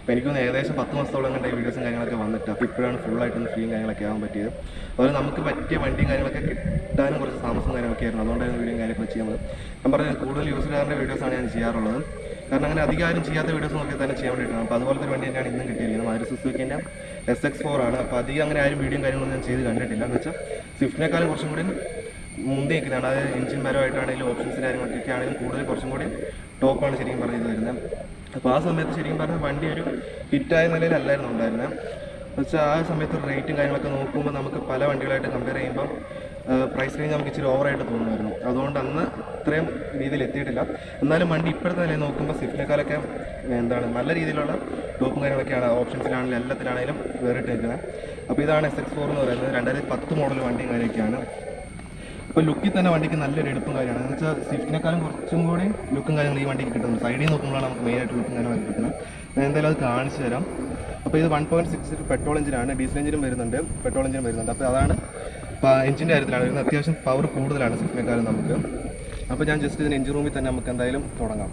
അപ്പോൾ എനിക്കൊന്ന് ഏകദേശം പത്ത് മാസത്തോളം കണ്ട ഈ വീഡിയോസും കാര്യങ്ങളൊക്കെ വന്നിട്ട് അപ്പോൾ ഇപ്പോഴാണ് ഫുള്ളായിട്ടൊന്ന് ഫ്രീയും കാര്യങ്ങളൊക്കെ ആകാൻ പറ്റിയത് അതുപോലെ നമുക്ക് പറ്റിയ വണ്ടിയും കാര്യങ്ങളൊക്കെ കിട്ടാനും കുറച്ച് താമസം കാര്യങ്ങളൊക്കെ ആയിരുന്നു അതുകൊണ്ടായിരുന്നു വീഡിയോ കാര്യങ്ങളൊക്കെ ചെയ്യുന്നത് ഞാൻ പറഞ്ഞത് കൂടുതൽ യൂസർകാരുടെ വീഡിയോസാണ് ഞാൻ ചെയ്യാറുള്ളത് കാരണം അങ്ങനെ അധികം ആരും ചെയ്യാത്ത വീഡിയോസ് നോക്കി തന്നെ ചെയ്യാൻ വേണ്ടിയിട്ടാണ് അപ്പോൾ അതുപോലത്തെ ഒരു വണ്ടി തന്നെയാണ് ഇന്നും കിട്ടിയിരിക്കുന്നത് മാരുതി സുസുക്കിൻ്റെ എസ് എക്സ് ഫോർ ആണ് അപ്പോൾ അധികം അങ്ങനെ ആരും വീഡിയോയും കാര്യങ്ങളൊന്നും ഞാൻ ചെയ്ത് കണ്ടിട്ടില്ല എന്ന് വെച്ചാൽ സ്വിഫ്റ്റിനേക്കാളും കുറച്ചും കൂടി മുമ്പേ നിൽക്കുന്നതാണ് അതായത് എഞ്ചിൻ പരമായിട്ടാണെങ്കിലും ഓപ്ഷൻസ് കാര്യങ്ങളൊക്കെ ആണെങ്കിലും കൂടുതൽ കുറച്ചും കൂടി ടോപ്പാണ് ശരിക്കും പറഞ്ഞത് വരുന്നത് അപ്പോൾ ആ സമയത്ത് ശരിക്കും പറഞ്ഞാൽ വണ്ടി ഒരു ഹിറ്റായ നിലയിലല്ലായിരുന്നു ഉണ്ടായിരുന്നത് വെച്ചാൽ ആ സമയത്ത് റേറ്റും കാര്യങ്ങളൊക്കെ നോക്കുമ്പോൾ നമുക്ക് പല വണ്ടികളായിട്ട് കമ്പയർ ചെയ്യുമ്പോൾ പ്രൈസ് റേഞ്ച് നമുക്ക് ഇച്ചിരി ഓവറായിട്ട് തോന്നുമായിരുന്നു അതുകൊണ്ട് അന്ന് ഇത്രയും രീതിയിൽ എത്തിയിട്ടില്ല എന്നാലും വണ്ടി ഇപ്പോഴത്തെ നിലയിൽ നോക്കുമ്പോൾ സ്വിഫ്റ്റിനേക്കാളൊക്കെ എന്താണ് നല്ല രീതിയിലുള്ള ടോപ്പും കാര്യങ്ങളൊക്കെയാണ് ഓപ്ഷൻസിലാണെങ്കിലും എല്ലാത്തിലാണെങ്കിലും വേറിട്ട് നിൽക്കുന്നത് അപ്പോൾ ഇതാണ് എസ് എക്സ് ഫോർ എന്ന് പറയുന്നത് രണ്ടായിരത്തി പത്ത് മോഡൽ വണ്ടിയും കാര്യമൊക്കെയാണ് ഇപ്പോൾ ലുക്കിൽ തന്നെ വണ്ടിക്ക് നല്ലൊരു എടുപ്പും കാര്യമാണ് എന്ന് വെച്ചാൽ സ്വിഫ്റ്റിനേക്കാളും കുറച്ചും കൂടി ലുക്കും കാര്യങ്ങളും ഈ വണ്ടിക്ക് കിട്ടുന്നത് സൈഡിൽ നോക്കുമ്പോഴാണ് നമുക്ക് മെയിനായിട്ട് ലുക്കും കാര്യങ്ങളൊക്കെ കിട്ടുന്നത് ഞാൻ എന്തായാലും അത് കാണിച്ചു തരാം അപ്പോൾ ഇത് വൺ പോയിൻറ്റ് സിക്സ് പെട്രോൾ എഞ്ചിനാണ് ഡീസൽ എഞ്ചിനും വരുന്നുണ്ട് പെട്രോൾ എഞ്ചിനും വരുന്നുണ്ട് അപ്പോൾ അതാണ് എഞ്ചിൻ്റെ കാര്യത്തിലാണ് വരുന്നത് അത്യാവശ്യം പവർ കൂടുതലാണ് സ്വിഫ്റ്റിനേക്കാളും നമുക്ക് അപ്പോൾ ഞാൻ ജസ്റ്റ് ഇതിന് എഞ്ചിൻ റൂമിൽ തന്നെ നമുക്ക് എന്തായാലും തുടങ്ങാം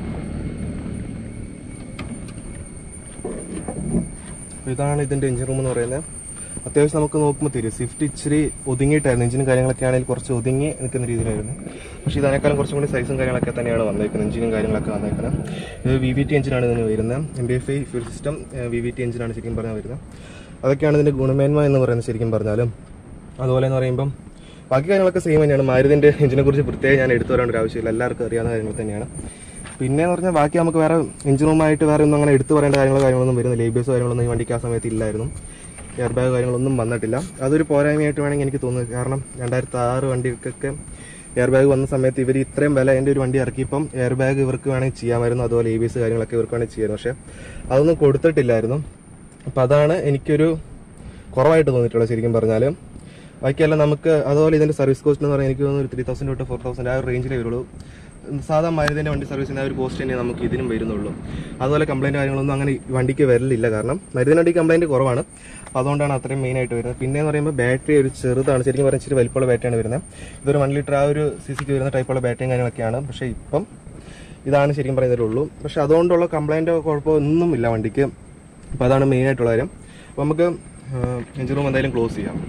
അപ്പോൾ ഇതാണ് ഇതിൻ്റെ എഞ്ചിൻ റൂം എന്ന് പറയുന്നത് അത്യാവശ്യം നമുക്ക് നോക്കുമ്പോൾ തരും സ്വിഫ്റ്റ് ഇച്ചിരി ഒതുങ്ങിയിട്ടായിരുന്നു എഞ്ചിനും കാര്യങ്ങളൊക്കെ ആണെങ്കിൽ കുറച്ച് ഒതുങ്ങി നിൽക്കുന്ന രീതിയിലായിരുന്നു പക്ഷേ ഇതിനേക്കാളും കുറച്ചും കൂടി സൈസും കാര്യങ്ങളൊക്കെ തന്നെയാണ് വന്നേക്കുന്നത് എഞ്ചിനും കാര്യങ്ങളൊക്കെ വന്നേക്കുന്നത് ഇത് വി വി ടി എഞ്ചിനാണ് ഇതിന് വരുന്നത് M P F I fuel system V V T എഞ്ചിനാണ് ശരിക്കും പറഞ്ഞാൽ വരുന്നത് അതൊക്കെയാണ് ഇതിൻ്റെ ഗുണമേന്മ എന്ന് പറയുന്നത് ശരിക്കും പറഞ്ഞാലും അതുപോലെ എന്ന് പറയുമ്പം ബാക്കി കാര്യങ്ങളൊക്കെ സെയിം തന്നെയാണ് മാരുതിൻ്റെ എഞ്ചിനെ കുറിച്ച് പ്രത്യേകം ഞാൻ എടുത്തു വരേണ്ട ഒരു ആവശ്യമില്ല എല്ലാവർക്കും അറിയാവുന്ന കാര്യങ്ങൾ തന്നെയാണ് പിന്നെ എന്ന് പറഞ്ഞാൽ ബാക്കി നമുക്ക് വേറെ എഞ്ചിൻ റൂമായിട്ട് വേറെ ഒന്നും അങ്ങനെ എടുത്തു പറയേണ്ട കാര്യങ്ങളോ കാര്യങ്ങളൊന്നും വരുന്നില്ല ലേബേഴ്സ് കാര്യങ്ങളൊന്നും ഈ വണ്ടിക്ക് ആ സമയത്ത് ഇല്ലായിരുന്നു എയർ ബാഗ് കാര്യങ്ങളൊന്നും വന്നിട്ടില്ല അതൊരു പോരായ്മയായിട്ട് വേണമെങ്കിൽ എനിക്ക് തോന്നുന്നത് കാരണം രണ്ടായിരത്തി ആറ് വണ്ടികൾക്കൊക്കെ എയർ ബാഗ് വന്ന സമയത്ത് ഇവർ ഇത്രയും വില എൻ്റെ ഒരു വണ്ടി ഇറക്കിയപ്പം എയർ ബാഗ് ഇവർക്ക് വേണമെങ്കിൽ ചെയ്യാമായിരുന്നു അതുപോലെ എ ബി എസ് കാര്യങ്ങളൊക്കെ ഇവർക്ക് വേണമെങ്കിൽ ചെയ്യാമായിരുന്നു പക്ഷേ അതൊന്നും കൊടുത്തിട്ടില്ലായിരുന്നു അപ്പം അതാണ് എനിക്കൊരു കുറവായിട്ട് തോന്നിയിട്ടുള്ളത് ശരിക്കും പറഞ്ഞാൽ ബാക്കിയെല്ലാം നമുക്ക് അതുപോലെ ഇതിൻ്റെ സർവീസ് കോസ്റ്റ് എന്ന് പറഞ്ഞാൽ എനിക്ക് തോന്നുന്നു ഒരു ത്രീ തൗസൻഡ് തൊട്ട് ഫോർ തൗസൻഡ് ആ ഒരു റേഞ്ചിലേ വരുള്ളൂ സാധാ മരുതിൻ്റെ വണ്ടി സർവീസിൻ്റെ ആ ഒരു കോസ്റ്റ് തന്നെ നമുക്ക് ഇതിനും വരുന്നുള്ളൂ അതുപോലെ കംപ്ലൈൻറ്റ് കാര്യങ്ങളൊന്നും അങ്ങനെ ഈ വണ്ടിക്ക് വരലില്ല കാരണം മരുതിന് വണ്ടി കംപ്ലൈൻറ്റ് കുറവാണ് അപ്പോൾ അതുകൊണ്ടാണ് അത്രയും മെയിൻ ആയിട്ട് വരുന്നത് പിന്നെ എന്ന് പറയുമ്പോൾ ബാറ്ററി ഒരു ചെറുതാണ് ശരിക്കും പറഞ്ഞാൽ ഇച്ചിരി വലിപ്പമുള്ള ബാറ്ററിയാണ് വരുന്നത് ഇതൊരു വൺ ലിറ്റർ ആ ഒരു സി സിക്ക് വരുന്ന ടൈപ്പുള്ള ബാറ്ററിയും കാര്യങ്ങളൊക്കെയാണ് പക്ഷേ ഇപ്പം ഇതാണ് ശരിക്കും പറയുന്നതിലുള്ളൂ പക്ഷേ അതുകൊണ്ടുള്ള കംപ്ലൈൻറ്റോ കുഴപ്പമോ ഒന്നും ഇല്ല വണ്ടിക്ക് അപ്പോൾ അതാണ് മെയിൻ ആയിട്ടുള്ള കാര്യം അപ്പോൾ നമുക്ക് എഞ്ചിൻ റൂം എന്തായാലും ക്ലോസ് ചെയ്യാം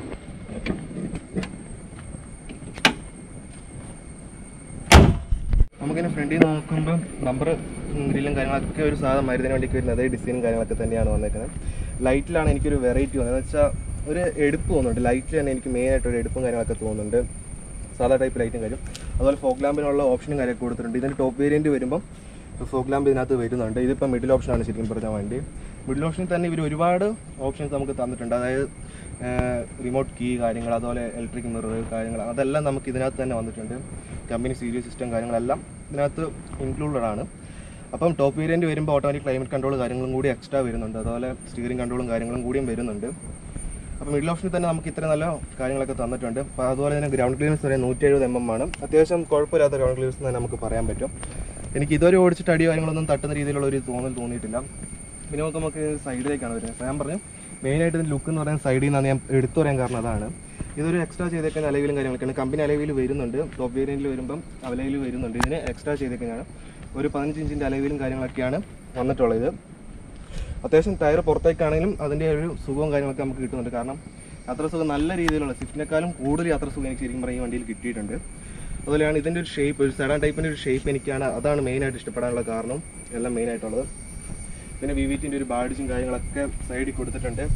നമുക്കിങ്ങനെ ഫ്രണ്ടിൽ നോക്കുമ്പോൾ നമ്പർ ഗ്രില്ലും കാര്യങ്ങളൊക്കെ ഒരു സാധാ മരുന്നിന് വേണ്ടിക്ക് വരുന്ന അതേ ഡിസൈനും കാര്യങ്ങളൊക്കെ തന്നെയാണ് വന്നേക്കുന്നത് ലൈറ്റിലാണ് എനിക്കൊരു വെറൈറ്റി വന്നത് എന്ന് വെച്ചാൽ ഒരു എടുപ്പ് തോന്നുന്നുണ്ട് ലൈറ്റിൽ തന്നെ എനിക്ക് മെയിൻ ആയിട്ട് ഒരു എടുപ്പും കാര്യങ്ങളൊക്കെ തോന്നുന്നുണ്ട് സാധാ ടൈപ്പ് ലൈറ്റും കാര്യം അതുപോലെ ഫോക്ക് ലാമ്പിനുള്ള ഓപ്ഷനും കാര്യമൊക്കെ കൊടുത്തിട്ടുണ്ട് ഇതിൻ്റെ ടോപ്പ് വേരിയൻറ്റ് വരുമ്പം ഫോക്ക് ലാമ്പ് ഇതിനകത്ത് വരുന്നുണ്ട് ഇതിപ്പോൾ മിഡിൽ ഓപ്ഷനാണ് ശരിക്കും പറഞ്ഞ വണ്ടി മിഡിൽ ഓപ്ഷനിൽ തന്നെ ഇവർ ഒരുപാട് ഓപ്ഷൻസ് നമുക്ക് തന്നിട്ടുണ്ട് അതായത് റിമോട്ട് കീ കാര്യങ്ങൾ അതുപോലെ ഇലക്ട്രിക് മിറർ കാര്യങ്ങൾ അതെല്ലാം നമുക്ക് ഇതിനകത്ത് തന്നെ വന്നിട്ടുണ്ട് കമ്പനി സീരിയസ് സിസ്റ്റം കാര്യങ്ങളെല്ലാം ഇതിനകത്ത് ഇൻക്ലൂഡഡ് ആണ് അപ്പം ടോപ്പ് വേരിയൻറ്റ് വരുമ്പോൾ ഓട്ടോമാറ്റിക് ക്ലൈമറ്റ് കൺട്രോൾ കാര്യങ്ങളും കൂടി എക്സ്ട്രാ വരുന്നുണ്ട് അതുപോലെ സ്റ്റിയറിംഗ് കൺട്രോളും കാര്യങ്ങളും കൂടിയും വരുന്നുണ്ട് അപ്പോൾ മിഡിൽ ഓപ്ഷനിൽ തന്നെ നമുക്ക് ഇത്ര നല്ല കാര്യങ്ങളൊക്കെ തന്നിട്ടുണ്ട് അപ്പോൾ അതുപോലെ തന്നെ ഗ്രൗണ്ട് ക്ലിയറൻസ് പറയാൻ നൂറ്റി എഴുപത് എം എം ആണ് അത്യാവശ്യം കുഴപ്പമില്ലാത്ത ഗ്രൗണ്ട് ക്ലിയറൻസ് തന്നെ നമുക്ക് പറയാൻ പറ്റും എനിക്ക് ഇതുവരെ ഓടിച്ചിട്ട് അടി കാര്യങ്ങളൊന്നും തട്ടുന്ന രീതിയിലുള്ള ഒരു തോന്നൽ തോന്നിയിട്ടില്ല പിന്നെ നമുക്ക് നമുക്ക് സൈഡിലേക്കാണ് വരുന്നത് ഞാൻ പറഞ്ഞു മെയിനായിട്ട് ഇതിൻ്റെ ലുക്ക് എന്ന് പറയുന്നത് സൈഡിൽ നിന്നാണ് ഞാൻ എടുത്തു പറയാൻ കാരണം അതാണ് ഇതൊരു എക്സ്ട്രാ ചെയ്തേക്കുന്ന അലവിലും കാര്യങ്ങളൊക്കെയാണ് കമ്പനി അലവിൽ വരുന്നുണ്ട് ടോപ്പ് വേരിയൻറ്റിൽ വരുമ്പം അലവിൽ വരുന്നുണ്ട് ഇതിന് എക്സ്ട്രാ ചെയ്തേക്കുന്നതാണ് ഒരു പതിനഞ്ച് ഇഞ്ചിൻ്റെ അലവിലും കാര്യങ്ങളൊക്കെയാണ് വന്നിട്ടുള്ളത് അത്യാവശ്യം ടയർ പുറത്തേക്കാണെങ്കിലും അതിൻ്റെ ഒരു സുഖവും കാര്യങ്ങളൊക്കെ നമുക്ക് കിട്ടുന്നുണ്ട് കാരണം യാത്ര സുഖം നല്ല രീതിയിലുള്ള സ്വിഫ്റ്റിനേക്കാളും കൂടുതൽ യാത്ര സുഖം എനിക്ക് ശരിക്കും പറയും ഈ വണ്ടിയിൽ കിട്ടിയിട്ടുണ്ട് അതുപോലെയാണ് ഇതിൻ്റെ ഒരു ഷേപ്പ് ഒരു സെഡാൻ ടൈപ്പിൻ്റെ ഒരു ഷേപ്പ് എനിക്കാണ് അതാണ് മെയിനായിട്ട് ഇഷ്ടപ്പെടാനുള്ള കാരണം എല്ലാം മെയിനായിട്ടുള്ളത് പിന്നെ വി വി ടിൻ്റെ ഒരു ബാഡിച്ചും കാര്യങ്ങളൊക്കെ സൈഡിൽ കൊടുത്തിട്ടുണ്ട്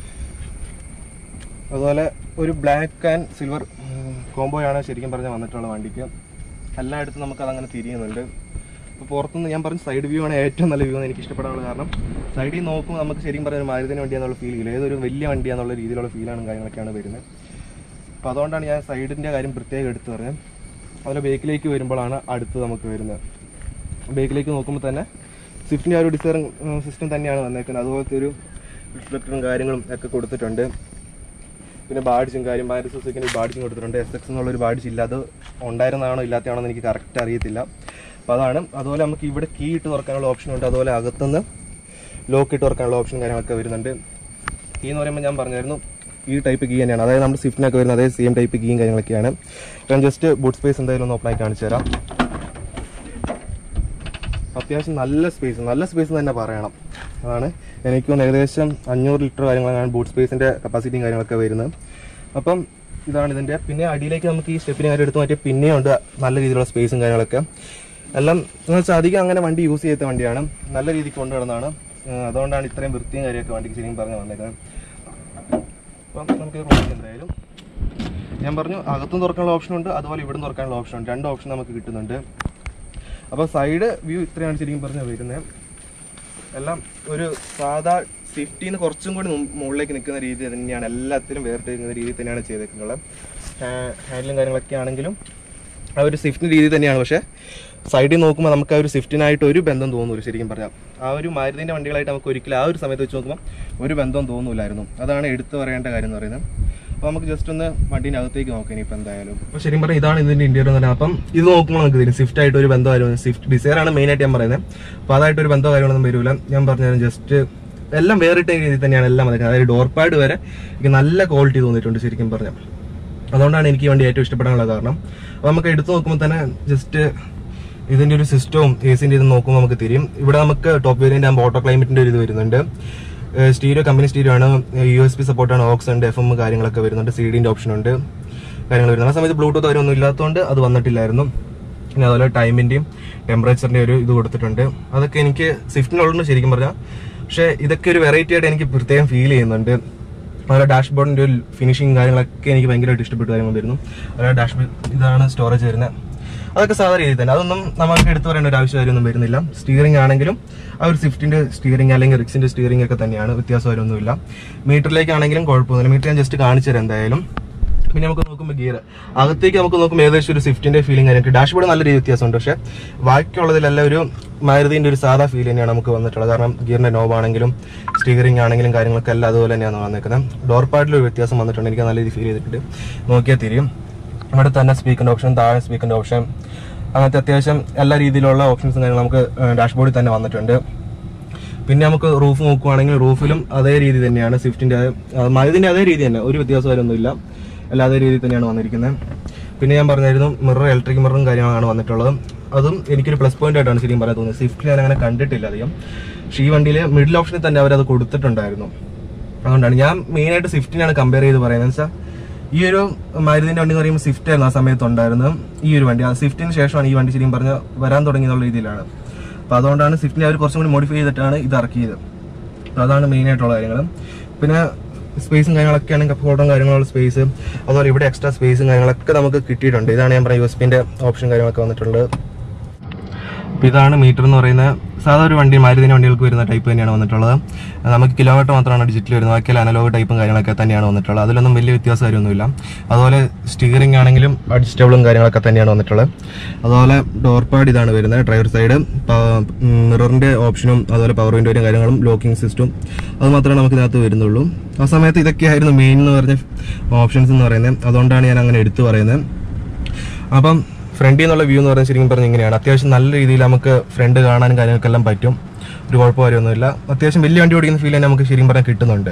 അതുപോലെ ഒരു ബ്ലാക്ക് ആൻഡ് സിൽവർ കോംബോയാണ് ശരിക്കും പറഞ്ഞാൽ വന്നിട്ടുള്ള വണ്ടിക്ക് എല്ലായിടത്തും നമുക്ക് അതങ്ങനെ തിരിയുന്നുണ്ട് അപ്പോൾ പുറത്തുനിന്ന് ഞാൻ പറഞ്ഞ സൈഡ് വ്യൂ ആണ് ഏറ്റവും നല്ല വ്യൂ എന്ന് എനിക്ക് ഇഷ്ടപ്പെടാനുള്ള കാരണം സൈഡിൽ നോക്കുമ്പോൾ നമുക്ക് ശരിക്കും പറഞ്ഞാൽ മാരുതിന് വണ്ടിയാന്നുള്ള ഫീൽ ഇല്ല ഏതൊരു വലിയ വണ്ടിയാന്നുള്ള രീതിയിലുള്ള ഫീലാണ് കാര്യങ്ങളൊക്കെയാണ് വരുന്നത് അപ്പോൾ അതുകൊണ്ടാണ് ഞാൻ സൈഡിൻ്റെ കാര്യം പ്രത്യേകം എടുത്തു പറഞ്ഞത് അതുപോലെ ബേക്കിലേക്ക് വരുമ്പോഴാണ് അടുത്ത് നമുക്ക് വരുന്നത് ബേക്കിലേക്ക് നോക്കുമ്പോൾ തന്നെ സ്വിഫ്റ്റിൻ്റെ ആ ഒരു ഡിസൈൻ സിസ്റ്റം തന്നെയാണ് വന്നേക്കുന്നത് അതുപോലത്തെ ഒരു റിഫ്ലക്ടറും കാര്യങ്ങളും ഒക്കെ കൊടുത്തിട്ടുണ്ട് പിന്നെ ബാഡിച്ചും കാര്യം മാരുതി സുസുക്കിന് ബാഡിച്ചും കൊടുത്തിട്ടുണ്ട് എസ് എക്സ് എന്നുള്ളൊരു ബാഡിച്ച് ഇല്ല അത് ഉണ്ടായിരുന്നതാണോ ഇല്ലാത്തതാണോ എന്ന് എനിക്ക് കറക്റ്റ് അറിയത്തില്ല അപ്പോൾ അതാണ് അതുപോലെ നമുക്ക് ഇവിടെ കീ ഇട്ട് തുറക്കാനുള്ള ഓപ്ഷൻ ഉണ്ട് അതുപോലെ അകത്തുനിന്ന് ലോക്ക് ഇട്ട് തുറക്കാനുള്ള ഓപ്ഷൻ കാര്യങ്ങളൊക്കെ വരുന്നുണ്ട് കീ എന്ന് പറയുമ്പോൾ ഞാൻ പറഞ്ഞായിരുന്നു ഈ ടൈപ്പ് കീ തന്നെയാണ് അതായത് നമ്മുടെ സ്വിഫ്റ്റിനൊക്കെ വരുന്ന അതേ സെയിം ടൈപ്പ് കീയും കാര്യങ്ങളൊക്കെയാണ് ഞാൻ ജസ്റ്റ് ബൂട്ട് സ്പേസ് എന്തായാലും ഒന്ന് ഓപ്പൺ ആയി കാണിച്ചു തരാം അത്യാവശ്യം നല്ല സ്പേസ് നല്ല സ്പേസ് തന്നെ പറയണം അതാണ് എനിക്ക് തോന്നുന്നു ഏകദേശം അഞ്ഞൂറ് ലിറ്റർ കാര്യങ്ങളാണ് ബൂട്ട് സ്പേസിൻ്റെ കപ്പാസിറ്റിയും കാര്യങ്ങളൊക്കെ വരുന്നത് അപ്പം ഇതാണ് ഇതിൻ്റെ പിന്നെ അടിയിലേക്ക് നമുക്ക് ഈ സ്റ്റെപ്പിന് കാര്യം എടുത്ത് മാറ്റിയ പിന്നെയും ഉണ്ട് നല്ല രീതിയിലുള്ള സ്പേസും കാര്യങ്ങളൊക്കെ എല്ലാം എന്ന് വെച്ചാൽ അധികം അങ്ങനെ വണ്ടി യൂസ് ചെയ്ത വണ്ടിയാണ് നല്ല രീതിക്ക് കൊണ്ടുവരുന്നതാണ് ഏഹ് അതുകൊണ്ടാണ് ഇത്രയും വൃത്തിയും കാര്യമൊക്കെ വണ്ടിക്ക് ശരിക്കും പറഞ്ഞു വന്നേക്കുന്നത് അപ്പം നമുക്ക് റോഡിൽ എന്തായാലും ഞാൻ പറഞ്ഞു അകത്തും തുറക്കാനുള്ള ഓപ്ഷൻ ഉണ്ട് അതുപോലെ ഇവിടും തുറക്കാനുള്ള ഓപ്ഷൻ ഉണ്ട് രണ്ട് ഓപ്ഷൻ നമുക്ക് കിട്ടുന്നുണ്ട് അപ്പോൾ സൈഡ് വ്യൂ ഇത്രയാണ് ശരിക്കും പറഞ്ഞാൽ വരുന്നത് എല്ലാം ഒരു സാധാ സ്വിഫ്റ്റിന്ന് കുറച്ചും കൂടി മും- മുകളിലേക്ക് നിൽക്കുന്ന രീതി തന്നെയാണ് എല്ലാത്തിലും വേറിട്ട് നിൽക്കുന്ന രീതി തന്നെയാണ് ചെയ്തേക്കുന്നത് ഹാൻഡിലും കാര്യങ്ങളൊക്കെ ആണെങ്കിലും ആ ഒരു സ്വിഫ്റ്റിൻ്റെ രീതി തന്നെയാണ് പക്ഷേ സൈഡിൽ നോക്കുമ്പോൾ നമുക്ക് ആ ഒരു സ്വിഫ്റ്റിനായിട്ട് ഒരു ബന്ധം തോന്നൂല ശരിക്കും പറഞ്ഞാൽ ആ ഒരു മാരുതിൻ്റെ വണ്ടികളായിട്ട് നമുക്ക് ഒരിക്കലും ആ ഒരു സമയത്ത് വെച്ച് നോക്കുമ്പോൾ ഒരു ബന്ധവും തോന്നൂലായിരുന്നു അതാണ് എടുത്തു പറയേണ്ട കാര്യം എന്ന് പറയുന്നത് അപ്പോൾ നമുക്ക് ജസ്റ്റ് ഒന്ന് വണ്ടീൻ്റെ അകത്തേക്ക് നോക്കാം ഇനിയിപ്പോൾ എന്തായാലും അപ്പോൾ ശരിക്കും പറഞ്ഞാൽ ഇതാണ് ഇതിൻ്റെ ഇന്റീരിയർ എന്ന് പറയുന്നത് അപ്പം ഇത് നോക്കുമ്പോൾ നമുക്ക് തരും സ്വിഫ്റ്റ് ആയിട്ട് ഒരു ബന്ധമായിരുന്നു സ്വിഫ്റ്റ് ഡിസൈർ ആണ് മെയിൻ ആയിട്ട് ഞാൻ പറയുന്നത് അപ്പോൾ അതായിട്ട് ഒരു ബന്ധമോ കാര്യങ്ങളൊന്നും വരില്ല ഞാൻ പറഞ്ഞുതരാം ജസ്റ്റ് എല്ലാം വേറിട്ട രീതിയിൽ തന്നെയാണ് എല്ലാം വന്നിരിക്കുന്നത് അതായത് ഡോർ പാഡ് വരെ എനിക്ക് നല്ല ക്വാളിറ്റി തോന്നിയിട്ടുണ്ട് ശരിക്കും പറഞ്ഞാൽ അതുകൊണ്ടാണ് എനിക്ക് ഈ വണ്ടി ഏറ്റവും ഇഷ്ടപ്പെടാനുള്ള കാരണം അപ്പോൾ നമുക്ക് എടുത്തു നോക്കുമ്പോൾ തന്നെ ജസ്റ്റ് ഇതിന്റെ ഒരു സിസ്റ്റവും എ സിന്റെ ഇത് നോക്കുമ്പോൾ നമുക്ക് തിരിയും ഇവിടെ നമുക്ക് ടോപ്പ് വേരിയന്റ് ആകുമ്പോൾ ഓട്ടോ ക്ലൈമറ്റിന്റെ ഒരു ഇത് വരുന്നുണ്ട് സ്റ്റീരിയോ കമ്പനി സ്റ്റീരിയോ ആണ് യു എസ് പി സപ്പോർട്ടാണ് ഓക്സ് ഉണ്ട് എഫ് എം കാര്യങ്ങളൊക്കെ വരുന്നുണ്ട് സി ഡിന്റെ ഓപ്ഷൻ ഉണ്ട് കാര്യങ്ങൾ വരുന്നത് ആ സമയത്ത് ബ്ലൂടൂത്ത് കാര്യമൊന്നും ഇല്ലാത്തതുകൊണ്ട് അത് വന്നിട്ടില്ലായിരുന്നു പിന്നെ അതുപോലെ ടൈമിന്റെയും ടെമ്പറേച്ചറിന്റെ ഒരു ഇത് കൊടുത്തിട്ടുണ്ട് അതൊക്കെ എനിക്ക് സ്വിഫ്റ്റിനുള്ളുണ്ട് ശരിക്കും പറഞ്ഞാൽ പക്ഷേ ഇതൊക്കെ ഒരു വെറൈറ്റി ആയിട്ട് എനിക്ക് പ്രത്യേകം ഫീൽ ചെയ്യുന്നുണ്ട് അതുപോലെ ഡാഷ്ബോർഡിന്റെ ഒരു ഫിനിഷിങ് കാര്യങ്ങളൊക്കെ എനിക്ക് ഭയങ്കരമായിട്ട് ഇഷ്ടപ്പെട്ട കാര്യങ്ങൾ വരുന്നു അതുപോലെ ഡാഷ്ബോർഡ് ഇതാണ് സ്റ്റോറേജ് വരുന്നത് അതൊക്കെ സാധാരണ രീതിയിൽ തന്നെ അതൊന്നും നമുക്ക് എടുത്തു പറയേണ്ട ഒരു ആവശ്യം കാര്യമൊന്നും വരുന്നില്ല സ്റ്റിയറിംഗ് ആണെങ്കിലും ആ ഒരു സ്വിഫ്റ്റിന്റെ സ്റ്റിയറിംഗ് അല്ലെങ്കിൽ റിക്സിന്റെ സ്റ്റിയറിംഗ് ഒക്കെ തന്നെയാണ് വ്യത്യാസം വരുമൊന്നുമില്ല മീറ്ററിലേക്കാണെങ്കിലും കുഴപ്പമൊന്നുമില്ല മീറ്റർ ഞാൻ ജസ്റ്റ് കാണിച്ചു തരാം എന്തായാലും പിന്നെ നമുക്ക് നോക്കുമ്പോൾ ഗിയർ അകത്തേക്ക് നമുക്ക് നോക്കുമ്പോൾ ഏകദേശം ഒരു സ്വിഫ്റ്റിന്റെ ഫീലിംഗ് ആയിട്ട് ഡാഷ്ബോർഡ് നല്ല രീതി വ്യത്യാസമുണ്ട് പക്ഷേ ബാക്കിയുള്ളതിലെല്ലാം ഒരു മാരുതിന്റെ ഒരു സാധാ ഫീൽ തന്നെയാണ് നമുക്ക് വന്നിട്ടുള്ളത് കാരണം ഗിയറിന്റെ നോബ് ആണെങ്കിലും സ്റ്റിയറിംഗ് ആണെങ്കിലും കാര്യങ്ങളൊക്കെ എല്ലാം അതുപോലെ തന്നെയാണ് വന്നിരിക്കുന്നത് ഡോർ പാഡിൽ ഒരു വ്യത്യാസം വന്നിട്ടുണ്ട് എനിക്ക് നല്ല രീതി ഫീൽ ചെയ്തിട്ടുണ്ട് നോക്കിയാൽ തിരിയും ഇവിടെ തന്നെ സ്പീക്കറിന്റെ ഓപ്ഷൻ താഴെ സ്പീക്കറിന്റെ ഓപ്ഷൻ അങ്ങനത്തെ അത്യാവശ്യം എല്ലാ രീതിയിലുള്ള ഓപ്ഷൻസും കാര്യങ്ങളും നമുക്ക് ഡാഷ്ബോർഡിൽ തന്നെ വന്നിട്ടുണ്ട് പിന്നെ നമുക്ക് റൂഫ് നോക്കുവാണെങ്കിൽ റൂഫിലും അതേ രീതി തന്നെയാണ് സ്വിഫ്റ്റിന്റെ മരുതിന്റെ അതേ രീതി തന്നെ ഒരു വ്യത്യാസം വരുന്നില്ല എല്ലാ അതേ രീതിയിൽ തന്നെയാണ് വന്നിരിക്കുന്നത് പിന്നെ ഞാൻ പറഞ്ഞായിരുന്നു മിറർ ഇലക്ട്രിക് മിററും കാര്യങ്ങളാണ് വന്നിട്ടുള്ളത് അതും എനിക്കൊരു പ്ലസ് പോയിന്റ് ആയിട്ടാണ് ശരിക്കും പറയാൻ തോന്നുന്നത് സ്വിഫ്റ്റിൽ ഞാൻ അങ്ങനെ കണ്ടിട്ടില്ല അധികം പക്ഷേ ഈ വണ്ടിയിൽ മിഡിൽ ഓപ്ഷനിൽ തന്നെ അവരത് കൊടുത്തിട്ടുണ്ടായിരുന്നു അതുകൊണ്ടാണ് ഞാൻ മെയിൻ ആയിട്ട് സ്വിഫ്റ്റിനാണ് കമ്പയർ ചെയ്ത് പറയുന്നത് വെച്ചാൽ ഈ ഒരു മരുന്നിന്റെ വണ്ടി എന്ന് പറയുമ്പോൾ സ്വിഫ്റ്റ് ആയിരുന്നു ആ സമയത്ത് ഉണ്ടായിരുന്നത് ഈ ഒരു വണ്ടി ആ സ്വിഫ്റ്റിന് ശേഷമാണ് ഈ വണ്ടി ശരിക്കും പറഞ്ഞ വരാൻ തുടങ്ങിയെന്നുള്ള രീതിയിലാണ് അപ്പോൾ അതുകൊണ്ടാണ് സ്വിഫ്റ്റിനെ അവർ കുറച്ചും കൂടി മോഡിഫൈ ചെയ്തിട്ടാണ് ഇത് ഇറക്കിയത് അപ്പോൾ അതാണ് മെയിൻ ആയിട്ടുള്ള കാര്യങ്ങൾ പിന്നെ സ്പേസും കാര്യങ്ങളൊക്കെ ആണെങ്കിൽ കപ്പോട്ടും കാര്യങ്ങളുള്ള സ്പേസ് അതുപോലെ ഇവിടെ എക്സ്ട്രാ സ്പേസും കാര്യങ്ങളൊക്കെ നമുക്ക് കിട്ടിയിട്ടുണ്ട് ഇതാണ് ഞാൻ പറഞ്ഞ യു എസ് പിന്റെ ഓപ്ഷൻ കാര്യങ്ങളൊക്കെ വന്നിട്ടുള്ളത് അപ്പോൾ ഇതാണ് മീറ്റർ എന്ന് പറയുന്ന സാധാ ഒരു വണ്ടി മാരുതിൻ്റെ വണ്ടികൾക്ക് വരുന്ന ടൈപ്പ് തന്നെയാണ് വന്നിട്ടുള്ളത് നമുക്ക് കിലോമീറ്റർ മാത്രമാണ് ഡിജിറ്റൽ വരുന്നത് ബാക്കിയുള്ള അനലോഗ് ടൈപ്പും കാര്യങ്ങളൊക്കെ തന്നെയാണ് വന്നിട്ടുള്ളത് അതിലൊന്നും വലിയ വ്യത്യാസം കാര്യമൊന്നുമില്ല അതുപോലെ സ്റ്റിയറിംഗ് ആണെങ്കിലും അഡ്ജസ്റ്റബിളും കാര്യങ്ങളൊക്കെ തന്നെയാണ് വന്നിട്ടുള്ളത് അതുപോലെ ഡോർ പാഡ് ഇതാണ് വരുന്നത് ഡ്രൈവർ സൈഡ് മിററിന്റെ ഓപ്ഷനും അതുപോലെ പവർ വിൻഡോയും കാര്യങ്ങളും ലോക്കിംഗ് സിസ്റ്റവും അത് മാത്രമേ നമുക്ക് ഇതിനകത്ത് വരുന്നുള്ളൂ ആ സമയത്ത് ഇതൊക്കെയായിരുന്നു മെയിൻ എന്ന് പറഞ്ഞ ഓപ്ഷൻസ് എന്ന് പറയുന്നത് അതുകൊണ്ടാണ് ഞാൻ അങ്ങനെ എടുത്തു പറയുന്നത് അപ്പം ഫ്രണ്ടിൽ നിന്നുള്ള വ്യൂ എന്ന് പറയുന്നത് ശരിക്കും പറഞ്ഞാൽ ഇങ്ങനെയാണ് അത്യാവശ്യം നല്ല രീതിയിൽ നമുക്ക് ഫ്രണ്ട് കാണാനും കാര്യങ്ങൾക്കെല്ലാം പറ്റും ഒരു കുഴപ്പം കാര്യമൊന്നുമില്ല അത്യാവശ്യം വലിയ വണ്ടി ഓടിക്കുന്ന ഫീൽ തന്നെ നമുക്ക് ശരിക്കും പറഞ്ഞാൽ കിട്ടുന്നുണ്ട്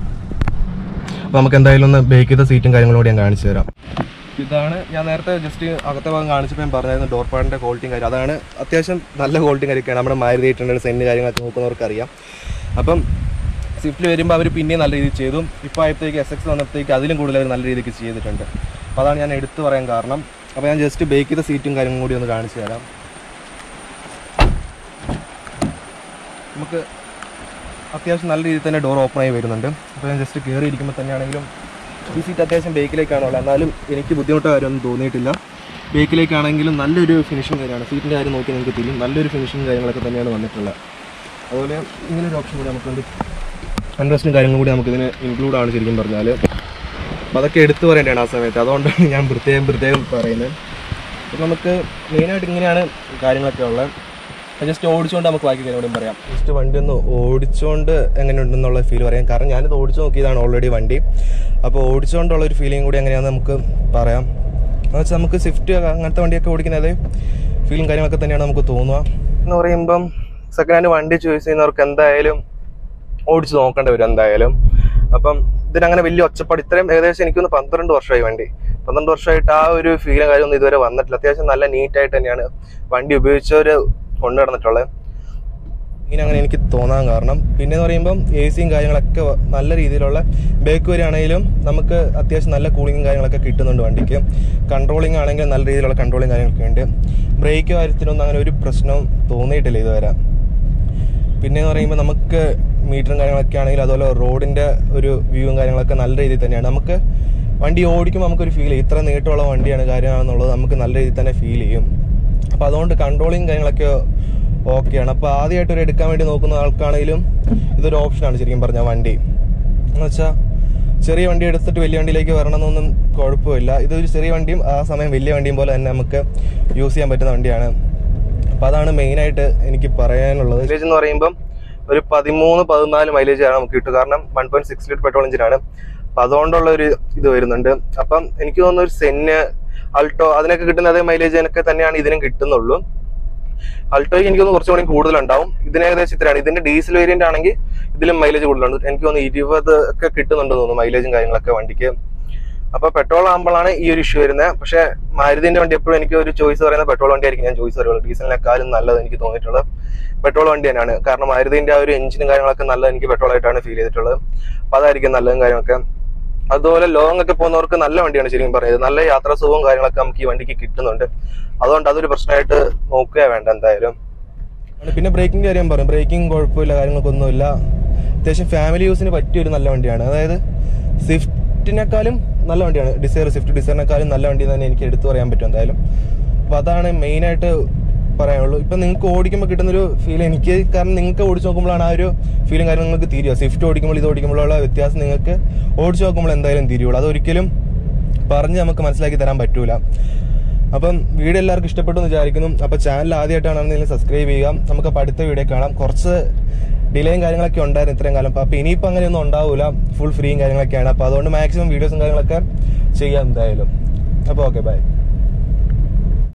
അപ്പോൾ നമുക്ക് എന്തായാലും ഒന്ന് ബേക്ക് ചെയ്ത സീറ്റും കാര്യങ്ങളും കൂടി ഞാൻ കാണിച്ചു തരാം ഇതാണ് ഞാൻ നേരത്തെ ജസ്റ്റ് അകത്തെ ഭാഗം കാണിച്ചപ്പോൾ ഞാൻ പറഞ്ഞായിരുന്നു ഡോർ പാഡിൻ്റെ ക്വാളിറ്റിയും കാര്യം അതാണ് അത്യാവശ്യം നല്ല ക്വാളിറ്റിയും കാര്യമൊക്കെയാണ് നമ്മുടെ മാരുതി എയ്റ്റ് സെന്റ് കാര്യങ്ങളൊക്കെ നോക്കുന്നവർക്ക് അറിയാം അപ്പം സ്വിഫ്റ്റിൽ വരുമ്പോൾ അവർ പിന്നെയും നല്ല രീതിയിൽ ചെയ്തു ഇപ്പോൾ ആയപ്പോഴത്തേക്ക് എസ് എക്സ് വന്നപ്പോഴത്തേക്ക് അതിലും കൂടുതൽ അവർ നല്ല രീതിക്ക് ചെയ്തിട്ടുണ്ട് അപ്പോൾ അതാണ് ഞാൻ എടുത്തു പറയാൻ കാരണം അപ്പോൾ ഞാൻ ജസ്റ്റ് ബേക്ക് ചെയ്ത സീറ്റും കാര്യങ്ങളും കൂടി ഒന്ന് കാണിച്ചു തരാം നമുക്ക് അത്യാവശ്യം നല്ല രീതിയിൽ തന്നെ ഡോർ ഓപ്പൺ ആയി വരുന്നുണ്ട് അപ്പോൾ ഞാൻ ജസ്റ്റ് കയറി ഇരിക്കുമ്പോൾ തന്നെയാണെങ്കിലും ഈ സീറ്റ് അത്യാവശ്യം ബേക്കിലേക്കാണുള്ളത് എന്നാലും എനിക്ക് ബുദ്ധിമുട്ടോ കാര്യമൊന്നും തോന്നിയിട്ടില്ല ബേക്കിലേക്കാണെങ്കിലും നല്ലൊരു ഫിനിഷിങ് കാര്യമാണ് സീറ്റിൻ്റെ കാര്യം നോക്കി നിങ്ങൾക്ക് തിരിയും നല്ലൊരു ഫിനിഷിങ് കാര്യങ്ങളൊക്കെ തന്നെയാണ് വന്നിട്ടുള്ളത് അതുപോലെ ഇങ്ങനെ ഒരു ഓപ്ഷൻ കൂടി നമുക്കുണ്ട് അൺറസ്റ്റും കാര്യങ്ങളും കൂടി നമുക്കിതിന് ഇൻക്ലൂഡ് ആണ് ശരിക്കും പറഞ്ഞാൽ അപ്പോൾ അതൊക്കെ എടുത്തു പറയേണ്ടതാണ് ആ സമയത്ത് അതുകൊണ്ടാണ് ഞാൻ പ്രത്യേകം പ്രത്യേകം പറയുന്നത് അപ്പോൾ നമുക്ക് മെയിനായിട്ട് ഇങ്ങനെയാണ് കാര്യങ്ങളൊക്കെ ഉള്ളത് ജസ്റ്റ് ഓടിച്ചുകൊണ്ട് നമുക്ക് ബാക്കി കാര്യങ്ങളും പറയാം ജസ്റ്റ് വണ്ടി ഒന്ന് ഓടിച്ചുകൊണ്ട് എങ്ങനെയുണ്ടെന്നുള്ള ഫീൽ പറയാം കാരണം ഞാനിത് ഓടിച്ചു നോക്കിയതാണ് ഓൾറെഡി വണ്ടി അപ്പോൾ ഓടിച്ചുകൊണ്ടുള്ള ഒരു ഫീലിംഗ് കൂടി എങ്ങനെയാണെന്ന് നമുക്ക് പറയാം എന്ന് വെച്ചാൽ നമുക്ക് സ്വിഫ്റ്റ് അങ്ങനത്തെ വണ്ടിയൊക്കെ ഓടിക്കുന്നത് ഫീലും കാര്യങ്ങളൊക്കെ തന്നെയാണ് നമുക്ക് തോന്നുക എന്ന് പറയുമ്പം സെക്കൻഡ് ഹാൻഡ് വണ്ടി ചൂസ് ചെയ്യുന്നവർക്ക് എന്തായാലും ഓടിച്ച് നോക്കേണ്ടി വരും എന്തായാലും അപ്പം ഇതിനങ്ങനെ വലിയ ഒച്ചപ്പാട് ഇത്രയും ഏകദേശം എനിക്കൊന്ന് പന്ത്രണ്ട് വർഷമായി വണ്ടി പന്ത്രണ്ട് വർഷമായിട്ട് ആ ഒരു ഫീലും കാര്യമൊന്നും ഇതുവരെ വന്നിട്ടില്ല അത്യാവശ്യം നല്ല നീറ്റായിട്ട് തന്നെയാണ് വണ്ടി ഉപയോഗിച്ചവർ കൊണ്ടു നടന്നിട്ടുള്ളത് ഇനി അങ്ങനെ എനിക്ക് തോന്നാൻ കാരണം പിന്നെ എന്ന് പറയുമ്പം എ സിയും കാര്യങ്ങളൊക്കെ വ- നല്ല രീതിയിലുള്ള ബേക്ക് വരികയാണെങ്കിലും നമുക്ക് അത്യാവശ്യം നല്ല കൂളിങ്ങും കാര്യങ്ങളൊക്കെ കിട്ടുന്നുണ്ട് വണ്ടിക്ക് കൺട്രോളിങ് ആണെങ്കിൽ നല്ല രീതിയിലുള്ള കൺട്രോളിങ് കാര്യങ്ങളൊക്കെ ഉണ്ട് ബ്രേക്ക് കാര്യത്തിലൊന്നും അങ്ങനെ ഒരു പ്രശ്നവും തോന്നിയിട്ടില്ല ഇതുവരെ പിന്നെ എന്ന് പറയുമ്പോൾ നമുക്ക് മീറ്ററും കാര്യങ്ങളൊക്കെ ആണെങ്കിൽ അതുപോലെ റോഡിന്റെ ഒരു വ്യൂവും കാര്യങ്ങളൊക്കെ നല്ല രീതിയിൽ തന്നെയാണ് നമുക്ക് വണ്ടി ഓടിക്കുമ്പോൾ നമുക്കൊരു ഫീൽ ചെയ്യും ഇത്ര നീട്ടമുള്ള വണ്ടിയാണ് കാര്യമാണെന്നുള്ളത് നമുക്ക് നല്ല രീതിയിൽ തന്നെ ഫീൽ ചെയ്യും അപ്പോൾ അതുകൊണ്ട് കൺട്രോളിങ് കാര്യങ്ങളൊക്കെ ഓക്കെയാണ് അപ്പോൾ ആദ്യമായിട്ട് ഒരു എടുക്കാൻ വേണ്ടി നോക്കുന്ന ആൾക്കാണെങ്കിലും ഇതൊരു ഓപ്ഷനാണ് ശരിക്കും പറഞ്ഞാൽ വണ്ടി എന്ന് വെച്ചാൽ ചെറിയ വണ്ടി എടുത്തിട്ട് വലിയ വണ്ടിയിലേക്ക് വരണമെന്നൊന്നും കുഴപ്പമില്ല ഇതൊരു ചെറിയ വണ്ടിയും ആ സമയം വലിയ വണ്ടിയും പോലെ തന്നെ നമുക്ക് യൂസ് ചെയ്യാൻ പറ്റുന്ന വണ്ടിയാണ് അപ്പൊ അതാണ് മെയിൻ ആയിട്ട് എനിക്ക് പറയാനുള്ളത് മൈലേജ് എന്ന് പറയുമ്പോൾ ഒരു പതിമൂന്ന് പതിനാല് മൈലേജ് ആണ് നമുക്ക് കിട്ടും കാരണം one point six litre petrol എഞ്ചിനാണ് അപ്പൊ അതുകൊണ്ടുള്ള ഒരു ഇത് വരുന്നുണ്ട് അപ്പം എനിക്ക് തോന്നുന്ന ഒരു സെന്ന് അൾട്ടോ അതിനൊക്കെ കിട്ടുന്ന അതേ മൈലേജിനൊക്കെ തന്നെയാണ് ഇതിനും കിട്ടുന്നുള്ളൂ അൾട്ടോയ്ക്ക് എനിക്ക് തോന്നുന്നു കുറച്ചുകൂടി കൂടുതലുണ്ടാവും ഇതിന് ഏകദേശം ഇത്രയാണ് ഇതിന്റെ ഡീസൽ വേരിയന്റ് ആണെങ്കിൽ ഇതിലും മൈലേജ് കൂടുതലുണ്ട് എനിക്ക് തോന്നുന്നു ഇരുപത് ഒക്കെ കിട്ടുന്നുണ്ട് തോന്നുന്നു മൈലേജും കാര്യങ്ങളൊക്കെ വണ്ടിക്ക് അപ്പൊ പെട്രോൾ ആകുമ്പോഴാണ് ഈ ഒരു ഇഷ്യൂ വരുന്നത് പക്ഷെ മാരുതിന്റെ വണ്ടി എപ്പോഴും എനിക്ക് ഒരു ചോയ്സ് പറയുന്നത് പെട്രോൾ വണ്ടി ആയിരിക്കും ഞാൻ ചോയ്സ് പറയുള്ളൂ ഡീസലിനെക്കാളും നല്ലത് എനിക്ക് തോന്നിയിട്ടുള്ളത് പെട്രോൾ വണ്ടി തന്നെയാണ് കാരണം മാരുതിന്റെ ആ ഒരു എഞ്ചിനും കാര്യങ്ങളൊക്കെ നല്ലത് എനിക്ക് പെട്രോൾ ആയിട്ടാണ് ഫീൽ ചെയ്തിട്ടുള്ളത് അപ്പൊ അതായിരിക്കും നല്ലതും കാര്യങ്ങളൊക്കെ അതുപോലെ ലോങ് ഒക്കെ പോകുന്നവർക്ക് നല്ല വണ്ടിയാണ് ശരിക്കും പറയുന്നത് നല്ല യാത്രാ സുഖവും കാര്യങ്ങളൊക്കെ നമുക്ക് ഈ വണ്ടിക്ക് കിട്ടുന്നുണ്ട് അതുകൊണ്ട് അതൊരു പ്രശ്നമായിട്ട് നോക്കുക വേണ്ട എന്തായാലും പിന്നെ ബ്രേക്കിംഗ് കാര്യം പറയും ബ്രേക്കിംഗ് കുഴപ്പമില്ല കാര്യങ്ങൾക്കൊന്നുമില്ല അത്യാവശ്യം ഫാമിലി യൂസിന് പറ്റിയ ഒരു നല്ല വണ്ടിയാണ് അതായത് സ്വിഫ്റ്റിനെക്കാളും നല്ല വണ്ടിയാണ് ഡിസയർ സ്വിഫ്റ്റ് ഡിസയറിനെക്കാളും നല്ല വണ്ടി തന്നെ എനിക്ക് എടുത്തു പറയാൻ പറ്റും എന്തായാലും അപ്പൊ അതാണ് മെയിൻ ആയിട്ട് പറയാനുള്ളൂ ഇപ്പൊ നിങ്ങൾക്ക് ഓടിക്കുമ്പോൾ കിട്ടുന്നൊരു ഫീൽ എനിക്ക് കാരണം നിങ്ങൾക്ക് ഓടിച്ചു നോക്കുമ്പോഴാണ് ആ ഒരു ഫീലും കാര്യം നിങ്ങൾക്ക് തിരിയുക സ്വിഫ്റ്റ് ഓടിക്കുമ്പോൾ ഇത് ഓടിക്കുമ്പോഴുള്ള വ്യത്യാസം നിങ്ങൾക്ക് ഓടിച്ചു നോക്കുമ്പോൾ എന്തായാലും തിരിയുള്ളൂ അതൊരിക്കലും പറഞ്ഞ് നമുക്ക് മനസ്സിലാക്കി തരാൻ പറ്റൂല അപ്പം വീഡിയോ എല്ലാവർക്കും ഇഷ്ടപ്പെട്ടു എന്ന് വിചാരിക്കുന്നു അപ്പൊ ചാനൽ ആദ്യമായിട്ടാണെന്നുണ്ടെങ്കിൽ സബ്സ്ക്രൈബ് ചെയ്യുക നമുക്ക് അപ്പൊ അടുത്ത വീഡിയോ കാണാം കുറച്ച് ഡിലേയും കാര്യങ്ങളൊക്കെ ഉണ്ടായിരുന്നു ഇത്രയും കാലം അപ്പൊ ഇനിയിപ്പോൾ അങ്ങനെയൊന്നും ഉണ്ടാവില്ല ഫുൾ ഫ്രീയും കാര്യങ്ങളൊക്കെയാണ് അപ്പൊ അതുകൊണ്ട് മാക്സിമം വീഡിയോസും കാര്യങ്ങളൊക്കെ ചെയ്യാം എന്തായാലും അപ്പോൾ ഓക്കെ ബൈ